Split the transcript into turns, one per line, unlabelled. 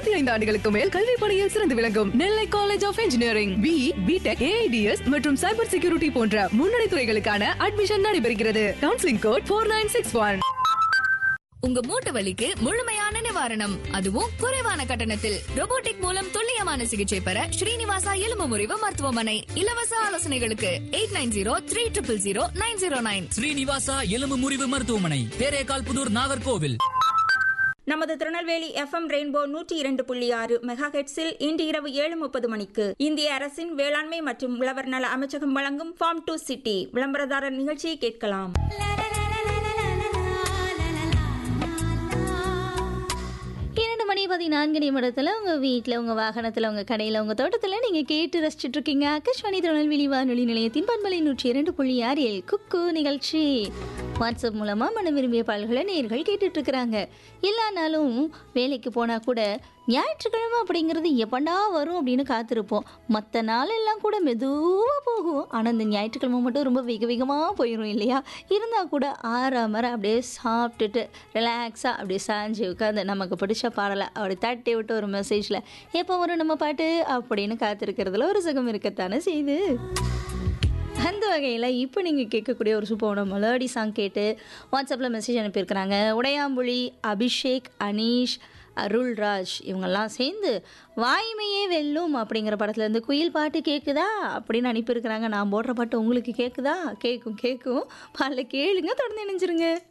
இருபத்தி ஐந்து ஆண்டுகளுக்கு மேல் கல்வி பணியில் சிறந்து விளங்கும் Nellai college of engineering B BTech AIDS மற்றும் சைபர் செக்யூரிட்டி போன்ற முன்னணி துறைகளுக்கான அட்மிஷன் நடைபெறுகிறது counselling code four nine six one
உங்க மூட்டு வலிக்கு முழுமையான நிவாரணம் அதுவும் குறைவான கட்டணத்தில் robotic மூலம் துல்லியமான சிகிச்சை பெற ஸ்ரீனிவாசா எலும்பு முறிவு மருத்துவமனை இலவச ஆலோசனைகளுக்கு eight nine zero three triple zero nine zero nine
Srinivasa எலும்பு முறிவு மருத்துவமனை தேரேகால் புதூர் நாகர்கோவில்
நமது திருநெல்வேலி எஃப்எம் ரெயின்போ நூற்றி இரண்டு புள்ளி ஆறு மெகா ஹெட்ஸில் இன்று இரவு ஏழு முப்பது மணிக்கு இந்திய அரசின் வேளாண்மை மற்றும் உழவர் நல அமைச்சகம் வழங்கும் ஃபார்ம் டு சிட்டி விளம்பரதாரர் நிகழ்ச்சியை கேட்கலாம்
இரண்டு மணி பதினான்கு நிமிடத்தில் உங்கள் வீட்டில் உங்கள் வாகனத்தில் உங்கள் கடையில் உங்கள் தோட்டத்தில் நீங்கள் கேட்டு ரசிச்சுட்டு இருக்கீங்க ஆகாஷ்வாணி திருநெல்வேலி வானொலி நிலையத்தின் பண்பலை நூற்றி இரண்டு புள்ளி ஆறில் குக்கு நிகழ்ச்சி வாட்ஸ்அப் மூலமாக மன விரும்பிய பால்களை நேர்கள் கேட்டுட்டு இருக்கிறாங்க எல்லா நாளும் வேலைக்கு போனால் கூட ஞாயிற்றுக்கிழமை அப்படிங்கிறது எப்பண்டா வரும் அப்படின்னு காத்திருப்போம் மற்ற நாளெல்லாம் கூட மெதுவாக போகும் ஆனால் இந்த ஞாயிற்றுக்கிழமை மட்டும் ரொம்ப வேக வேகமாக போயிடும் இல்லையா இருந்தால் கூட ஆறாமற அப்படியே சாப்பிட்டுட்டு ரிலாக்ஸாக அப்படியே சாஞ்சு உட்காந்து நமக்கு பிடிச்ச பாடலை அப்படி தட்டி விட்டு ஒரு மெசேஜில் எப்போ வரும் நம்ம பாட்டு அப்படின்னு காத்திருக்கிறதுல ஒரு சுகம் இருக்கத்தானே செய்யுது அந்த வகையில் இப்போ நீங்கள் கேட்கக்கூடிய ஒரு சூப்பரான மெலோடி சாங் கேட்டு வாட்ஸ்அப்பில் மெசேஜ் அனுப்பியிருக்கிறாங்க உடையாம்புலி அபிஷேக் அனீஷ் அருள்ராஜ் இவங்கெல்லாம் சேர்ந்து வாய்மையே வெல்லும் அப்படிங்கிற படத்துலேருந்து குயில் பாட்டு கேட்குதா அப்படின்னு அனுப்பியிருக்கிறாங்க நான் போடுற பாட்டு உங்களுக்கு கேட்குதா கேட்கும் கேட்கும் பாடல கேளுங்க தொடர்ந்து இணைஞ்சிருங்க